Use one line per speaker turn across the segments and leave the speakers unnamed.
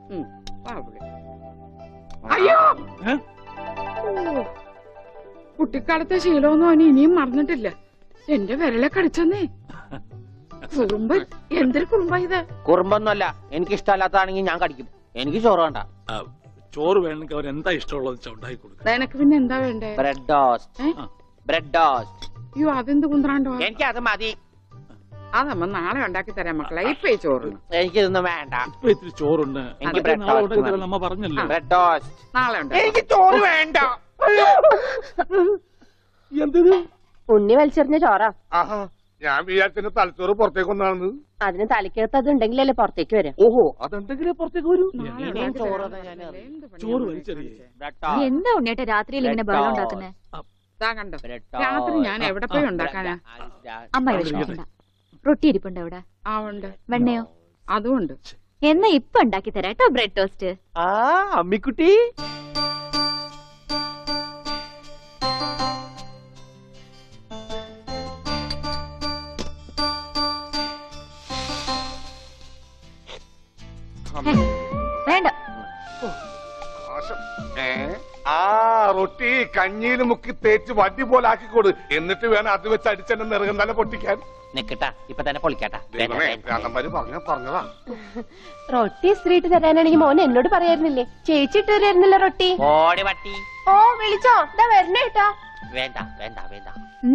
ഉം, വാ ഇവിടെ. അയ്യോ
ഏ?
ഓ, കുട്ടിക്കാലത്തെ ശീലമൊന്നും അവന് ഇനിയും മറന്നിട്ടില്ല എന്റെ വിരലെ കടിച്ചെന്നേ കുറുമ്പ് എന്തൊരു കുറുമ്പ ഇത്
കുറുമ്പൊന്നുമല്ല എനിക്ക് ഇഷ്ടമല്ലാത്തതാണെങ്കിൽ ഞാൻ കടിക്കും എനിക്ക് ചോറ് വേണ്ട
ആ, ചോറ് വേണമെങ്കിൽ അവർ എന്താ ഇഷ്ടമുള്ളത് വെച്ചാൽ ഉണ്ടാക്കി കൊടുക്കും
നിനക്ക് പിന്നെ എന്താ വേണ്ടേ
ബ്രെഡ് ടോസ്റ്റ്
ഏ?
ബ്രെഡ് ടോസ്റ്റ്
അയ്യോ അതെന്ത് കുന്ത്രാണ്ടോ
എനിക്ക് അത് മതി
അതമ്മ നാളെ ഉണ്ടാക്കി തരാം മക്കളെ ഇപ്പൊ ഈ ചോറിന്
എനിക്കിതൊന്നും വേണ്ട
ഇപ്പൊ ഇത്തിരി ചോറുണ്ട്
എനിക്ക്
അതൊക്കെ
bread
നാളെ
toast
ഉണ്ടാക്കി
മതി.
തരാൻ നമ്മ പറഞ്ഞല്ലോ
ബ്രെഡ് ടോസ്റ്റ്
നാളെ ഉണ്ടാക്കി
എനിക്ക് ചോറ് വേണ്ട
എന്തിന്
ഉണ്ണി വലിച്ചെറിഞ്ഞ ചോറാ
ആഹാ ഞാൻ വിചാരിച്ചെന്റെ തലച്ചോറ് പുറത്തേക്ക് ഒന്നാണെന്ന്
അതിന് തലക്കകത്ത് അത് ഉണ്ടെങ്കിലല്ലേ പുറത്തേക്ക് വരാം
ഓഹോ അതെന്തെങ്കിലും പുറത്തേക്ക് വരൂ
നാളെ
ഇനിയും
ഉണ്ടാക്കി
ചോറ്
തരാം
തന്നെ ഞാൻ
മക്കളെ. എന്ത് പണിയാ
ചോറ്
മോനെ
വലിച്ചെറിയേ.
കാണിച്ചേ?
ബ്രെഡ് ടോസ്റ്റ്
എന്താ ഉണ്ണിയേട്ടാ രാത്രിയിൽ ഇങ്ങനെ ബഹളം ഉണ്ടാക്കുന്നേ
ദാ കണ്ടോ
ബ്രെഡ്
രാത്രി ഞാൻ എവിടെ പോയി ഉണ്ടാക്കാനാ
അമ്മ വിഷമിക്കണ്ട റൊട്ടി ഇരിപ്പുണ്ട് അവിടെ
ആ ഉണ്ട്
വെണ്ണയോ
അതുമുണ്ട്
എന്നാ ഇപ്പൊ ഉണ്ടാക്കി തരാം കേട്ടോ ബ്രെഡ് ടോസ്റ്റ്
ആ അമ്മിക്കുട്ടി
വേണ്ട
നാശം. ഏ? ആ റൊട്ടി കഞ്ഞിയിൽ മുക്കി തേച്ച് വടി പോലെ ആക്കിക്കൊടു എന്നിട്ട് വേണം അത് വെച്ച് അടിച്ചെന്നെ നിറകം തന്നെ പൊട്ടിക്കാൻ
നിക്കട്ടാ ഇപ്പൊ തന്നെ പൊളിക്കട്ടാ
ദൈവമേ ഭ്രാന്തന്മാര് പറഞ്ഞ പറഞ്ഞതാ
റൊട്ടി സ്ത്രീട്ട് തരാനാണെങ്കിൽ മോൻ എന്നോട് പറയായിരുന്നില്ലേ ചേച്ചി ഇട്ട് തരായിരുന്നില്ല റൊട്ടി
ഓടി പട്ടി
ഓ വിളിച്ചോ ഇതാ വരണേട്ടാ
വേണ്ട വേണ്ട വേണ്ട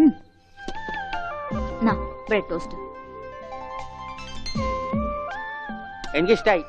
ബ്രെഡ് ടോസ്റ്റ്
എനിക്കിഷ്ടായി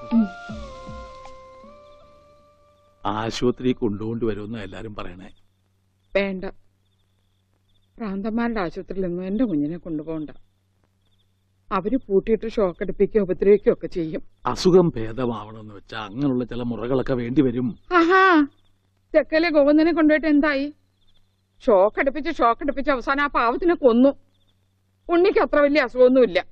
ആശുപത്രി കൊണ്ടുകൊണ്ട് വരുമെന്ന് എല്ലാരും പറയണേ
വേണ്ട ഭ്രാന്തന്മാരുടെ ആശുപത്രിയിൽ നിന്നും എന്റെ കുഞ്ഞിനെ കൊണ്ടുപോകണ്ട അവര് പൂട്ടിയിട്ട് ഷോക്ക് അടിപ്പിക്കുകയോ ഉപദ്രവിക്കുകയോ ഒക്കെ ചെയ്യും
അസുഖം ഭേദമാവണമെന്ന് വെച്ചാൽ അങ്ങനെയുള്ള ചില മുറകളൊക്കെ വേണ്ടി വരും
ആഹാ തെക്കലെ ഗോവിന്ദനെ കൊണ്ടുപോയിട്ട് എന്തായി ഷോക്ക് അടുപ്പിച്ച് ഷോക്ക് അടുപ്പിച്ച് അവസാനം ആ പാവത്തിനെ കൊന്നു ഉണ്ണിക്ക് അത്ര വലിയ അസുഖമൊന്നുമില്ല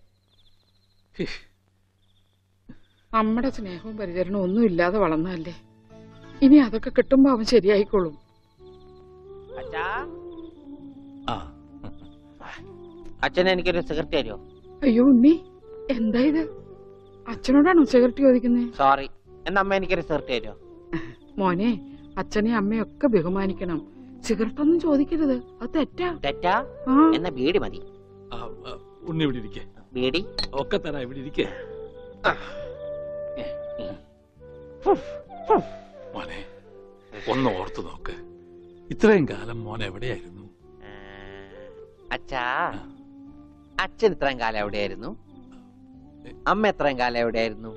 നമ്മുടെ സ്നേഹവും പരിചരണവും ഒന്നും ഇല്ലാതെ വളർന്നതല്ലേ ഇനി അതൊക്കെ കിട്ടുമ്പോ അവൻ ശരിയായിക്കോളും
അച്ഛാ
ആ
അച്ഛൻ എനിക്കൊരു സിഗരറ്റ് തരുമോ
അയ്യോ ഉണ്ണി എന്താ ഇത് അച്ഛനോടാണോ സിഗരറ്റ് ചോദിക്കുന്നത്
സോറി എന്നാ അമ്മ എനിക്കൊരു സിഗരറ്റ് തരുമോ
മോനെ അച്ഛനെയും അമ്മയും ഒക്കെ ബഹുമാനിക്കണം സിഗരറ്റ് ഒന്നും ചോദിക്കരുത് അത് തെറ്റാ
തെറ്റാ
ആ
എന്നാ ബീഡി മതി
ആ, ആ, ഉണ്ണി ഇവിടെ ഇരിക്കേ
ബീഡി
ഒക്കെ തരാം ഇവിടെ ഇരിക്കേ മോനെ ഒന്ന് ഓർത്തു നോക്ക് ഇത്രയും കാലം മോൻ എവിടെയായിരുന്നു
ആ, അച്ഛാ അച്ഛൻ ഇത്രയും കാലം എവിടെയായിരുന്നു അമ്മ എത്രയും കാലം എവിടെയായിരുന്നു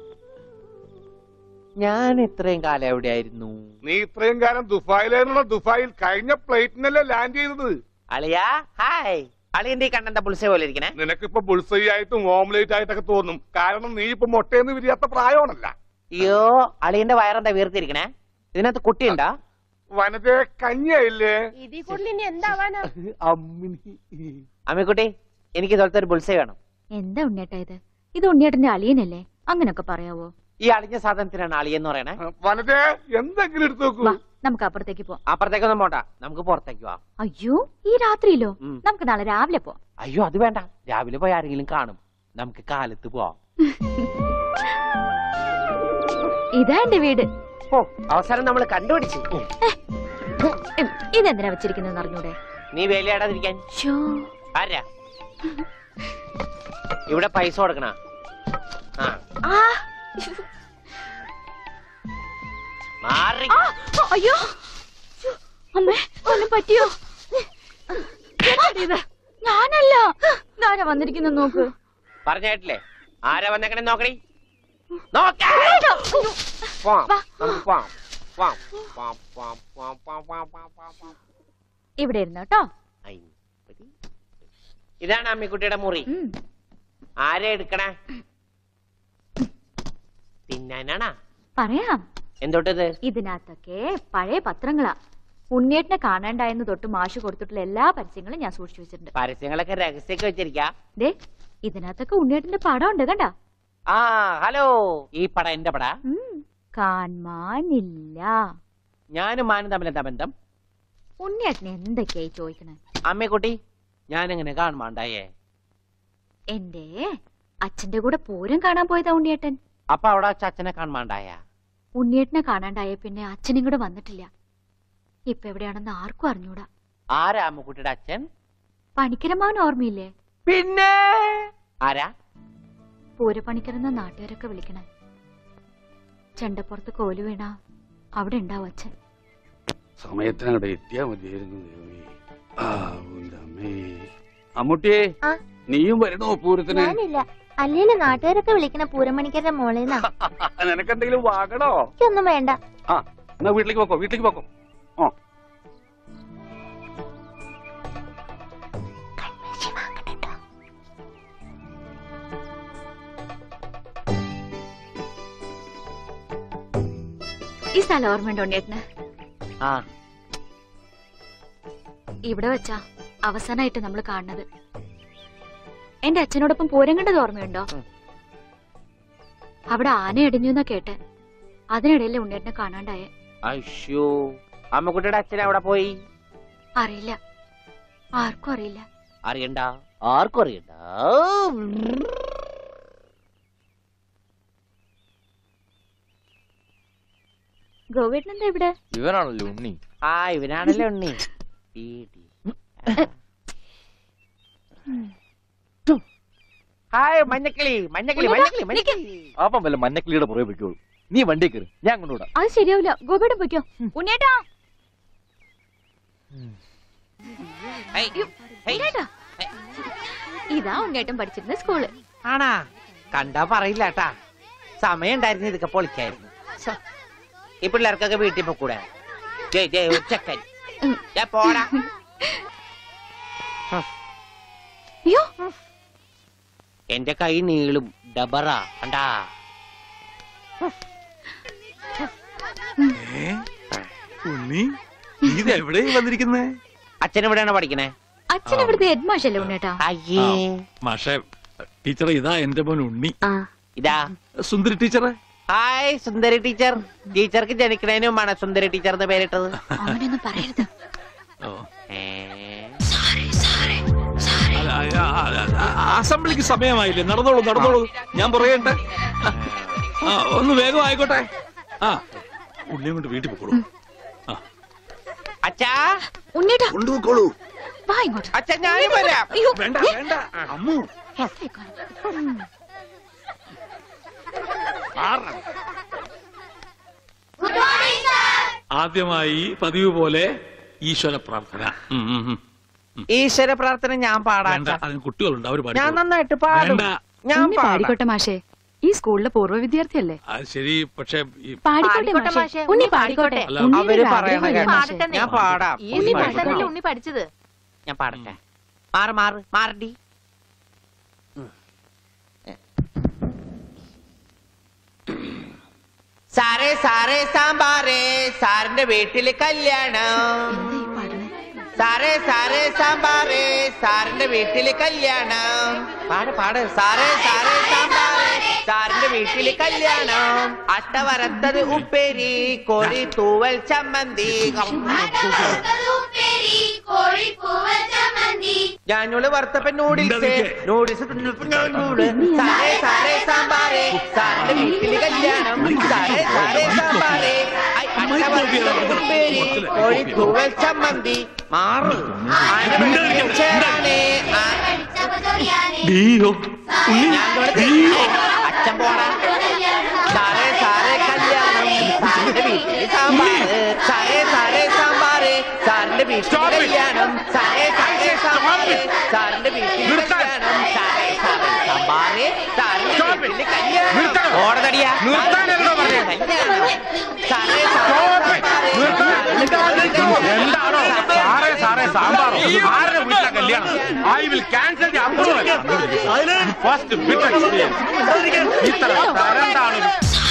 ഞാൻ ഇത്രയും കാലം എവിടെയായിരുന്നു
നീ ഇത്രയും കാലം ദുബായിലായിരുന്നുള്ള ദുബായിൽ കഴിഞ്ഞ പ്ലേറ്റിനല്ലേ ലാൻഡ് ചെയ്തത്
അളിയാ ഹായ് അളിയന്റെ ഈ കണ്ണെന്താ പുളിസ പോലെ ഇരിക്കണേ
നിനക്കിപ്പോ ബുൾസൈ ആയിട്ടും ഓംലേറ്റ് ആയിട്ടൊക്കെ തോന്നും കാരണം നീ ഇപ്പൊ മുട്ടയെന്ന് വിരിയാത്ത പ്രായമാണല്ല
അയ്യോ അളിയന്റെ വയറെന്താ വീർത്തിരിക്കണേ ഇതിനകത്ത് കുട്ടിയുണ്ടാ
വനത്തെ കഞ്ഞിയായില്ലേ
ഇതിൽ കൂടുതൽ ഇനി എന്താവാനാ
അമ്മിക്കുട്ടി എനിക്ക് ഇതുപോലത്തെ ഒരു ബുൾസൈ വേണം
എന്താ ഉണ്ണിയേട്ടാ ഇത് ഇത് ഉണ്ണിയേട്ടന്റെ അളിയനല്ലേ അങ്ങനൊക്കെ പറയാവോ
ഈ അളിഞ്ഞ സാധനത്തിനാണ് അളിയെന്ന് പറയണേ
വനത്തെ എന്തെങ്കിലും എടുത്തു നോക്കൂ
വാ നമുക്ക് അപ്പുറത്തേക്ക് പോവാം
അപ്പുറത്തേക്കൊന്നും പോണ്ട നമുക്ക് പുറത്തേക്ക് പോവാം
അയ്യോ ഈ രാത്രിയിലോ
ഉം.
നമുക്ക് നാളെ രാവിലെ പോവാം
അയ്യോ അത് വേണ്ട രാവിലെ പോയി ആരെങ്കിലും കാണും നമുക്ക് കാലത്ത് പോവാം
ഇതാ എന്റെ വീട്
ഓ അവസാനം നമ്മൾ കണ്ടുപിടിച്ചു
ഉം, ഇതെന്തിനാ വെച്ചിരിക്കുന്നത് അറിഞ്ഞൂടെ
നീ വേലയാടാതിരിക്കാൻ
ഷോ
ആരാ ഇവിടെ പൈസ കൊടുക്കണ ആ
ആ
മാറി
ആ, അയ്യോ ശ്ശോ, അമ്മേ ഒന്നും പറ്റിയോ എന്താടി ഇത്? ഞാനല്ല ഇതാരാ വന്നിരിക്കുന്ന നോക്ക്
പറഞ്ഞേട്ടില്ലേ ആരാ വന്നേക്കണേ നോക്കണി നോക്കാം പോവാം
വാ.
നമുക്ക് പോവാം പോവാം പോവാം പോവാം പോവാം പോവാം പോവാം പോവാം പോവാം പോവാം
ഇവിടെ ഇരുന്നു കേട്ടോ
ഐ, പറ്റി. ഇതാണ് അമ്മിക്കുട്ടിയുടെ മുറി
ഉം.
ആരാ എടുക്കണേ തിന്നാനാണാ
പറയാം
എന്തോട്ടത്
ഇതിനകത്തൊക്കെ പഴയ പത്രങ്ങളാ ഉണ്ണിയേട്ടനെ കാണാണ്ടായെന്ന് തൊട്ട് മാഷ് കൊടുത്തിട്ടുള്ള എല്ലാ പരസ്യങ്ങളും ഞാൻ സൂക്ഷിച്ചു വെച്ചിട്ടുണ്ട്
പരസ്യങ്ങളൊക്കെ രഹസ്യമൊക്കെ വെച്ചിരിക്കാ
ദേ ഇതിനകത്തൊക്കെ ഉണ്ണിയേട്ടന്റെ പടം ഉണ്ട് കണ്ട
ആ ഹലോ ഈ പട എന്റെ പട
കാണാനില്ല
ഞാനും മാനും തമ്മിൽ എന്താ ബന്ധം
ഉണ്ണിയേട്ടൻ എന്തൊക്കെയായി ചോദിക്കണേ
അമ്മക്കുട്ടി ഞാൻ എങ്ങനെ കാണുമാണ്ടായേ
എന്റെ അച്ഛന്റെ കൂടെ പൂരം കാണാൻ പോയതാ ഉണ്ണിയേട്ടൻ
അപ്പൊ അവിടെ വെച്ച് അച്ഛനെ കാണാണ്ടായ
ഉണ്ണിയേട്ടനെ കാണാണ്ടായ പിന്നെ അച്ഛനും കൂടെ വന്നിട്ടില്ല ഇപ്പൊ എവിടെയാണെന്ന് ആർക്കും അറിഞ്ഞൂടാ
ആരാ അമ്മുക്കുട്ടിയുടെ അച്ഛൻ
പണിക്കരമാവൻ ഓർമ്മയില്ലേ
പിന്നെ ആരാ
പൂരപ്പണിക്കരെന്ന നാട്ടുകാരൊക്കെ വിളിക്കണേ ചെണ്ടപ്പുറത്ത് കോല് വീണ അവിടെ ഉണ്ടാവും അച്ഛൻ
സമയത്തിനങ്ങടെ എത്തിയാ മതിയായിരുന്നു ദൈവമേ. ആ, ഉന്റെ അമ്മേ. അമ്മൂട്ടിയെ
ആ?
നീയും വരണോ പൂരത്തിന്
ഞാനില്ല അല്ലേലും നാട്ടുകാരൊക്കെ വിളിക്കണ പൂരമണിക്കരുടെ മോളേന്നാ
നിനക്കെന്തെങ്കിലും വാങ്ങണോ
എനിക്കൊന്നും വേണ്ട
ആ എന്നാ വീട്ടിലേക്ക് പോക്കോ വീട്ടിലേക്ക് പോക്കോ ആ
ഈ സ്ഥലം ഓർമ്മയുണ്ടോ ഉണ്ണിയേട്ടന്
ആ
ഇവിടെ വെച്ചാ അവസാനമായിട്ട് നമ്മൾ കാണുന്നത് എന്റെ അച്ഛനോടൊപ്പം പൂരം കണ്ടത് ഓർമ്മയുണ്ടോ
ഉം.
അവിടെ ആന ഇടിഞ്ഞു എന്നാ കേട്ടെ അതിനിടയിലെ ഉണ്ണിയേട്ടനെ കാണാണ്ടായേ
അയ്യോ അമ്മുക്കുട്ടിയുടെ അച്ഛൻ അവിടെ പോയി
അറിയില്ല ആർക്കും അറിയില്ല
അറിയണ്ട ആർക്കും അറിയണ്ട
ഗോവേട്ടനെന്താ ഇവിടെ
ഇവനാണല്ലോ ഉണ്ണി
ആ ഇവനാണല്ലേ ഉണ്ണി ഈടി. ഹായ് മഞ്ഞക്കിളി മഞ്ഞക്കിളി മഞ്ഞക്കിളി മഞ്ഞക്കിളി
അപ്പം വല്ല മഞ്ഞക്കിളിയുടെ പുറകെ വെക്കോളൂ നീ വണ്ടി കയറി ഞാൻ കൊണ്ടുവിടാം
അത് ശരിയാവില്ല ഗോപേട്ടൻ പൊയ്ക്കോ ഉണ്ണേട്ടാ
ഹേയ്, ഹേയ്.
ഉണ്ണേട്ടാ ഇതാ ഉണ്ണേട്ടൻ പഠിച്ചിരുന്ന സ്കൂള്
ആണാ കണ്ടാ പറയില്ല കേട്ടാ സമയം ഉണ്ടായിരുന്നു ഇതൊക്കെ പൊളിക്കായിരുന്നു ശ്ശെ. ഈ പിള്ളേർക്കൊക്കെ വീട്ടിൽ പോക്കൂടെ ജയ് ജയ് ഒരു ചെക്കൻ
ഉം.
ഞാൻ പോടാ
അയ്യോ
എന്റെ കൈ നീളും ഡബറ കണ്ടാ
ഉണ്ണി നീ ഇത് എവിടെ വന്നിരിക്കുന്നേ
അച്ഛൻ എവിടെയാണ് പഠിക്കണേ
അച്ഛൻ ഇവിടുത്തെ ഹെഡ് മാഷല്ലേ ഉണ്ണേട്ടാ
അയ്യേ
മാഷെ ടീച്ചറെ ഇതാ എന്റെ മോൻ ഉണ്ണി
ഇതാ
സുന്ദരി ടീച്ചറെ
ഹായ് സുന്ദരി ടീച്ചർ ടീച്ചർക്ക് ജനിക്കണതിന് മുമ്പാണ് സുന്ദരി ടീച്ചർ എന്ന് പേരിട്ടത്
അങ്ങനെയൊന്നും പറയരുത്
ഓ.
ഏ?
അല്ല, ആ, ആ, ആ, ആ, അസംബ്ലിക്ക് സമയമായില്ലേ നടന്നോളൂ നടന്നോളൂ ഞാൻ പറയട്ടെ ആ ഒന്ന് വേഗം ആയിക്കോട്ടെ ആ ഉള്ളിയും കൊണ്ട് വീട്ടിൽ പോക്കോളൂ ആ
അച്ഛാ
ഉണ്ണേട്ടാ
കൊണ്ടുപോക്കോളൂ
വാ ഇങ്ങോട്ട്
അച്ഛൻ ഞാനും വരാം
അയ്യോ
വേണ്ട വേണ്ട അമ്മു മാറണം. ആദ്യമായി പതിവ് പോലെ ഈശ്വര പ്രാർത്ഥന ഉം, ഉം, ഉം.
ഈശ്വര പ്രാർത്ഥന ഞാൻ പാടാം
വേണ്ട
അച്ഛാ.
അതിന് കുട്ടികളുണ്ട് അവർ
ഞാൻ നന്നായിട്ട് പാടും
വേണ്ട
ഞാൻ
ഉണ്ണി
പാടാം
പാടിക്കോട്ടെ മാഷേ ഈ സ്കൂളിലെ പൂർവ്വ വിദ്യാർത്ഥിയല്ലേ
അത് ശരി പക്ഷെ ഈ
പാടിക്കോട്ടെ
പാടിക്കോട്ടെ
മാഷേ
മാഷേ,
ഉണ്ണി
ഉണ്ണി
പാടിക്കോട്ടെ
അല്ല,
ഉണ്ണിയുടെ
അവര്
ഒരു
പറയണ
ആഗ്രഹമല്ലേ
കേട്ടോ.
മാഷേ?
പാടട്ടെ.
ഞാൻ പാടാം
ഈ
ഉണ്ണി
പാടിക്കോട്ടെ.
പാട്ടല്ലേ ഉണ്ണി പഠിച്ചത്
ഞാൻ പാടട്ടെ മാറ് മാറ് മാറടി സാറേ സാറേ സാമ്പാറേ സാറിന്റെ വീട്ടില് കല്യാണം
എന്താ ഈ പാടുന്നേ
സാറേ സാറേ സാമ്പാറേ സാറിന്റെ വീട്ടില് കല്യാണം പാട് പാട് സാറേ സാറേ സാമ്പാറേ സാറിന്റെ വീട്ടില് കല്യാണം അട്ട വരത്തത് ഉപ്പേരി കോഴി തൂവൽ ചമ്മന്തി ഞാനോള് വറുത്തപ്പൻ നൂഡിൽസ്
മിണ്ടാതിരിക്കെ.
നൂഡിൽസ് തിന്നപ്പോ ഞാൻ നൂഡ് സാറേ സാറേ സാമ്പാറേ സാറിന്റെ വീട്ടില് കല്യാണം സാറേ സാറേ സാമ്പാറേ ഐ, അട്ട വറുത്തത് ഉപ്പേരി കോഴി തൂവൽ ചമ്മന്തി മാറ് ആന വെളുപ്പിൽ ചേരാനേ ആ
ഡീയോ ഉണ്ണി
ഞാനിവിടെ
ഡീയോ
അച്ഛൻ പോടാ സാറേ സാറേ കല്യാണം സാറിന്റെ വീട്ടില് സാമ്പാറ് സാറേ സാറേ സാമ്പാറ് സാറിന്റെ വീട്ടില് കല്യാണം സാറേ സാറേ സാമ്പാറ് സാറിന്റെ വീട്ടില് കല്യാണം സാറേ സാറേ സാമ്പാറ് സാറിന്റെ വീട്ടില് കല്യാണം ഓടതടിയാ
നിർത്താനല്ലോ പറഞ്ഞേ.
കല്യാണം സാറേ സാറേ സാമ്പാറ്
എന്താണോ സാറേ സാറേ സാമ്പാറോ ആരുടെ വീട്ടിലെ കല്യാണം I will cancel the approval first bit experience ഇത്ര തരം